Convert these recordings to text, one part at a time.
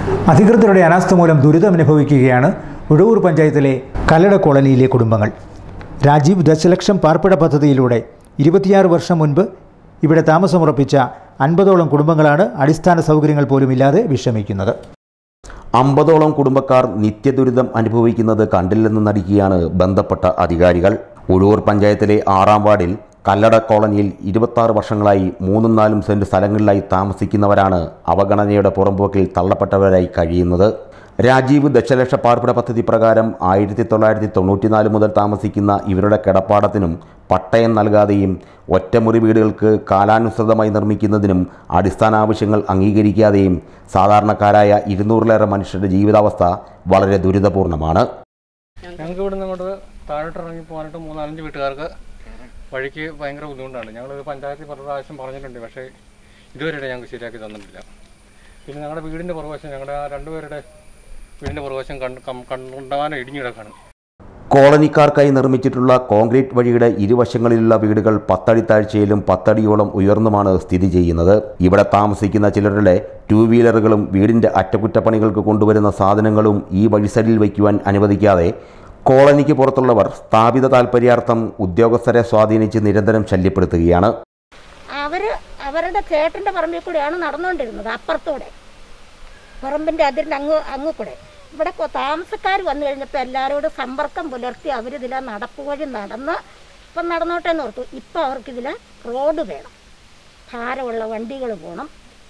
അധികൃതരുടെ അനാസ്ഥ മൂലം ദുരിതമനുഭവിക്കുകയാണ് ഉഴവൂർ പഞ്ചായത്തിലെ കല്ലട കോളനിയിലെ കുടുംബങ്ങൾ രാജീവ് ദശലക്ഷം പാർപ്പിട പദ്ധതിയിലൂടെ ഇരുപത്തിയാറ് വർഷം മുൻപ് ഇവിടെ താമസമുറപ്പിച്ച അൻപതോളം കുടുംബങ്ങളാണ് അടിസ്ഥാന സൗകര്യങ്ങൾ പോലും ഇല്ലാതെ വിഷമിക്കുന്നത് അമ്പതോളം കുടുംബക്കാർ നിത്യദുരിതം അനുഭവിക്കുന്നത് കണ്ടില്ലെന്ന് നടിക്കുകയാണ് ബന്ധപ്പെട്ട അധികാരികൾ ഉഴൂർ പഞ്ചായത്തിലെ ആറാം വാർഡിൽ കല്ലട കോളനിയിൽ ഇരുപത്താറ് വർഷങ്ങളായി മൂന്നും നാലും സെന്റ് സ്ഥലങ്ങളിലായി താമസിക്കുന്നവരാണ് അവഗണനയുടെ പുറമ്പോക്കിൽ തള്ളപ്പെട്ടവരായി കഴിയുന്നത് രാജീവ് ദശലക്ഷ പാർപ്പിട പദ്ധതി പ്രകാരം ആയിരത്തി തൊള്ളായിരത്തി തൊണ്ണൂറ്റിനാല് മുതൽ താമസിക്കുന്ന ഇവരുടെ കിടപ്പാടത്തിനും പട്ടയം നൽകാതെയും ഒറ്റമുറി വീടുകൾക്ക് കാലാനുസൃതമായി നിർമ്മിക്കുന്നതിനും അടിസ്ഥാന ആവശ്യങ്ങൾ അംഗീകരിക്കാതെയും സാധാരണക്കാരായ ഇരുന്നൂറിലേറെ മനുഷ്യരുടെ ജീവിതാവസ്ഥ വളരെ ദുരിതപൂർണ്ണമാണ് ഞങ്ങൾക്ക് ഇവിടെ നിന്ന് അങ്ങോട്ട് താഴോട്ട് ഇറങ്ങി പോകാനായിട്ട് മൂന്നാലഞ്ച് വീട്ടുകാർക്ക് വഴിക്ക് ഭയങ്കര ബുദ്ധിമുട്ടാണ് ഞങ്ങൾ പഞ്ചായത്തിൽ പല പ്രാവശ്യം പറഞ്ഞിട്ടുണ്ട് പക്ഷേ ഇതുവരെ ഞങ്ങൾക്ക് ശരിയാക്കി തന്നിട്ടില്ല പിന്നെ ഞങ്ങളുടെ വീടിൻ്റെ പുറകുവശം ഞങ്ങളുടെ ആ രണ്ടുപേരുടെ വീടിൻ്റെ പുറകുവശം കണ്ട് കം- കണ്ടുണ്ടാകാനും ഇടിഞ്ഞു കിടക്കാണ് കോളനിക്കാർക്കായി നിർമ്മിച്ചിട്ടുള്ള കോൺക്രീറ്റ് വഴിയുടെ ഇരുവശങ്ങളിലുള്ള വീടുകൾ പത്തടി താഴ്ചയിലും പത്തടിയോളം ഉയർന്നുമാണ് സ്ഥിതി ചെയ്യുന്നത് ഇവിടെ താമസിക്കുന്ന ചിലരുടെ ടൂ വീലറുകളും വീടിന്റെ അറ്റകുറ്റപ്പണികൾക്ക് കൊണ്ടുവരുന്ന സാധനങ്ങളും ഈ വഴിസൈഡിൽ വയ്ക്കുവാൻ അനുവദിക്കാതെ കോളനിക്ക് പുറത്തുള്ളവർ സ്ഥാപിത താൽപര്യാർത്ഥം ഉദ്യോഗസ്ഥരെ സ്വാധീനിച്ച് നിരന്തരം ശല്യപ്പെടുത്തുകയാണ് അവര് അവരുടെ ചേട്ടന്റെ പറമ്പിൽ കൂടെയാണ് നടന്നുകൊണ്ടിരുന്നത് അപ്പുറത്തൂടെ പറമ്പിന്റെ അതിരിന്റെ അങ്ങ് അങ്ങ് കൂടെ ഇവിടെ താമസക്കാർ വന്നു കഴിഞ്ഞപ്പോൾ എല്ലാവരോടും സമ്പർക്കം പുലർത്തി അവരിതിലെ നടപ്പ് വഴി നടന്ന് ഇപ്പം നടന്നോട്ടെ എന്ന് ഓർത്തു ഇപ്പം അവർക്കിതിലെ റോഡ് വേണം ഭാരമുള്ള വണ്ടികൾ പോകണം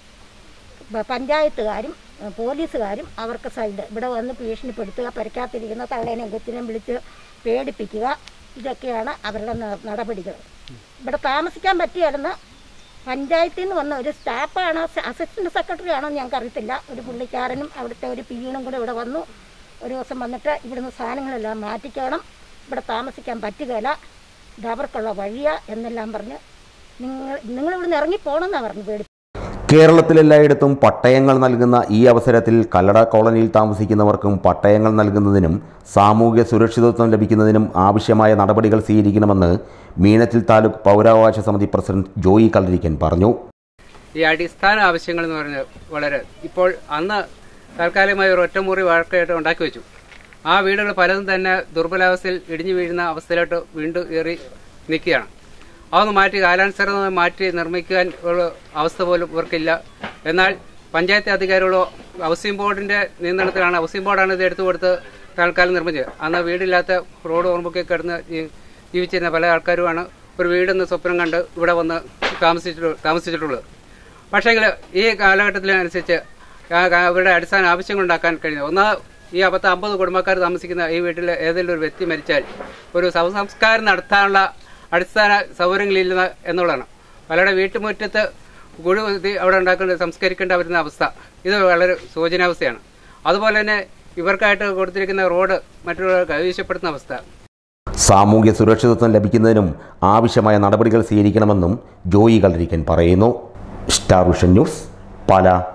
പ- പഞ്ചായത്തുകാരും ഏഹ്, പോലീസുകാരും അവർക്ക് സൈഡ് ഇവിടെ വന്ന് ഭീഷണിപ്പെടുത്തുക പരിക്കാത്തിരിക്കുന്ന തള്ളേനെയും കൊച്ചിനെയും വിളിച്ച് പേടിപ്പിക്കുക ഇതൊക്കെയാണ് അവരുടെ ന- നടപടികൾ ഇവിടെ താമസിക്കാൻ പറ്റിയായിരുന്നു പഞ്ചായത്തിൽ നിന്ന് വന്ന ഒരു സ്റ്റാഫാണോ അസിസ്റ്റന്റ് സെക്രട്ടറി ആണോ ഞങ്ങൾക്ക് അറിയത്തില്ല ഒരു പുള്ളിക്കാരനും അവിടുത്തെ ഒരു പിയൂണും കൂടെ ഇവിടെ വന്നു ഒരു ദിവസം വന്നിട്ട് ഇവിടുന്ന് സാധനങ്ങളെല്ലാം മാറ്റിക്കണം ഇവിടെ താമസിക്കാൻ പറ്റുകയില്ല ഇത് അവർക്കുള്ള വഴിയാ എന്നെല്ലാം പറഞ്ഞ് നിങ്ങൾ നിങ്ങൾ ഇവിടുന്ന് ഇറങ്ങി പോകണമെന്നാണ് പറഞ്ഞു പേടി കേരളത്തിലെല്ലായിടത്തും പട്ടയങ്ങൾ നൽകുന്ന ഈ അവസരത്തിൽ കല്ലട കോളനിയിൽ താമസിക്കുന്നവർക്കും പട്ടയങ്ങൾ നൽകുന്നതിനും സാമൂഹ്യ സുരക്ഷിതത്വം ലഭിക്കുന്നതിനും ആവശ്യമായ നടപടികൾ സ്വീകരിക്കണമെന്ന് മീനത്തിൽ താലൂക്ക് പൗരാവകാശ സമിതി പ്രസിഡന്റ് ജോയി കല്ലരിക്കൻ പറഞ്ഞു ഈ അടിസ്ഥാന ആവശ്യങ്ങൾ എന്ന് പറഞ്ഞത് വളരെ ഇപ്പോൾ അന്ന് താൽക്കാലികമായി ഒരു ഒറ്റമുറി വാഴക്കയായിട്ട് ഉണ്ടാക്കി വെച്ചു ആ വീടുകൾ പലതും തന്നെ ദുർബലാവസ്ഥയിൽ ഇടിഞ്ഞു വീഴുന്ന അവസ്ഥയിലോട്ട് വീണ്ടും ഏറി നിൽക്കുകയാണ് അതൊന്ന് മാറ്റി കാലാനുസൃതമായി മാറ്റി നിർമ്മിക്കാൻ ഉള്ള അവസ്ഥ പോലും ഇവർക്കില്ല എന്നാൽ പഞ്ചായത്ത് അധികാരികളോ ഹൗസിംഗ് ബോർഡിന്റെ നിയന്ത്രണത്തിലാണ് ഹൗസിംഗ് ബോർഡാണ് ഇത് എടുത്തു കൊടുത്ത് തൽക്കാലം നിർമ്മിച്ചത് അന്ന് വീടില്ലാത്ത റോഡ് ഓർമ്മയ്ക്ക് കിടന്ന് ജീ- ജീവിച്ചിരുന്ന പല ആൾക്കാരുമാണ് ഒരു വീടെന്ന് സ്വപ്നം കണ്ട് ഇവിടെ വന്ന് താമസിച്ചിട്ടു താമസിച്ചിട്ടുള്ളത് പക്ഷേ ഈ കാലഘട്ടത്തിൽ അനുസരിച്ച് ആ- ആ അവരുടെ അടിസ്ഥാന ആവശ്യങ്ങൾ ഉണ്ടാക്കാൻ കഴിയുന്നത് ഒന്നാ ഈ പത്ത് അമ്പത് കുടുംബക്കാർ താമസിക്കുന്ന ഈ വീട്ടിൽ ഏതെങ്കിലും ഒരു വ്യക്തി മരിച്ചാൽ ഒരു ശവസംസ്കാരം നടത്താനുള്ള അടിസ്ഥാന സൗകര്യങ്ങളില്ല എന്നുള്ളതാണ് പലരുടെ വീട്ടുമുറ്റത്ത് കുഴി കുത്തി അവിടെ ഉണ്ടാക്കേണ്ട സംസ്കരിക്കേണ്ട വരുന്ന അവസ്ഥ ഇത് വളരെ ശോചനാവസ്ഥയാണ് അതുപോലെ തന്നെ ഇവർക്കായിട്ട് കൊടുത്തിരിക്കുന്ന റോഡ് മറ്റുള്ളവർ കൈവശപ്പെടുത്തുന്ന അവസ്ഥ സാമൂഹ്യ സുരക്ഷിതത്വം ലഭിക്കുന്നതിനും ആവശ്യമായ നടപടികൾ സ്വീകരിക്കണമെന്നും ജോയി കല്ലരിക്കൻ പറയുന്നു സ്റ്റാർ വിഷൻ ന്യൂസ് പാല